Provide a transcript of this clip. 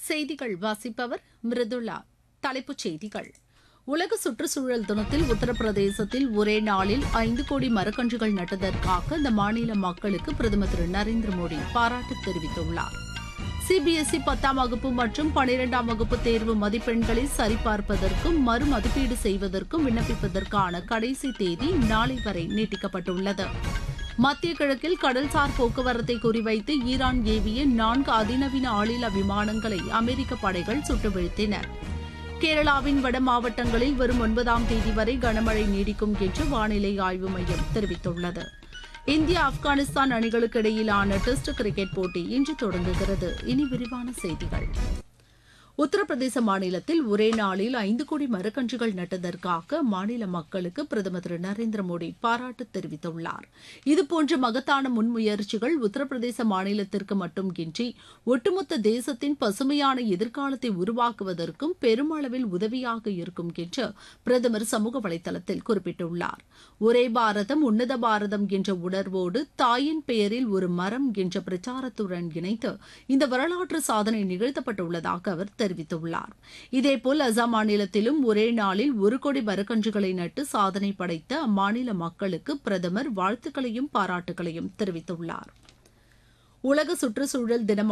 செய்திகள் வாசிப்பவர் மிருதுளா தலைப்புச் செய்திகள் உலக சுற்றுச்சூழல் தினத்தில் உத்தரப்பிரதேசத்தில் ஒரே நாளில் ஐந்து கோடி மரக்கன்றுகள் நட்டதற்காக அந்த மாநில மக்களுக்கு பிரதமர் திரு நரேந்திர மோடி பாராட்டு தெரிவித்துள்ளார் சிபிஎஸ்இ பத்தாம் வகுப்பு மற்றும் பனிரெண்டாம் வகுப்பு தேர்வு மதிப்பெண்களை சரிபார்ப்பதற்கும் மறுமதிப்பீடு செய்வதற்கும் விண்ணப்பிப்பதற்கான கடைசி தேதி நாளை வரை நீட்டிக்கப்பட்டுள்ளது மத்திய கிழக்கில் கடல்சார் போக்குவரத்தை குறிவைத்து ஈரான் ஏவிய நான்கு அதிநவீன ஆளில்லா விமானங்களை அமெரிக்க படைகள் சுட்டு வீழ்த்தின கேரளாவின் வட மாவட்டங்களில் வரும் ஒன்பதாம் தேதி வரை கனமழை நீடிக்கும் என்று வானிலை ஆய்வு மையம் தெரிவித்துள்ளது இந்தியா ஆப்கானிஸ்தான் அணிகளுக்கு இடையிலான டெஸ்ட் கிரிக்கெட் போட்டி இன்று தொடங்குகிறது இனி விரிவான செய்திகள் உத்தரப்பிரதேச மாநிலத்தில் ஒரே நாளில் ஐந்து கோடி மரக்கன்றுகள் நட்டதற்காக மாநில மக்களுக்கு பிரதமர் திரு நரேந்திர மோடி பாராட்டு தெரிவித்துள்ளார் இதுபோன்ற மகத்தான முன்முயற்சிகள் உத்தரப்பிரதேச மாநிலத்திற்கு மட்டுமின்றி ஒட்டுமொத்த தேசத்தின் பசுமையான எதிர்காலத்தை உருவாக்குவதற்கும் பெருமளவில் உதவியாக இருக்கும் என்று பிரதமர் சமூக வலைதளத்தில் குறிப்பிட்டுள்ளார் ஒரே பாரதம் உன்னத பாரதம் என்ற உணர்வோடு தாயின் பெயரில் ஒரு மரம் என்ற பிரச்சாரத்துடன் இணைத்து இந்த வரலாற்று சாதனை நிகழ்த்தப்பட்டுள்ளதாக அவர் தெரிவித்துள்ளார் இதேபோல் அசாம் மாநிலத்திலும் ஒரே நாளில் ஒரு கோடி மரக்கன்றுகளை நட்டு சாதனை படைத்த அம்மாநில மக்களுக்கு பிரதமர் வாழ்த்துக்களையும் பாராட்டுகளையும் தெரிவித்துள்ளார் உலக சுற்றுச்சூழல் தினம்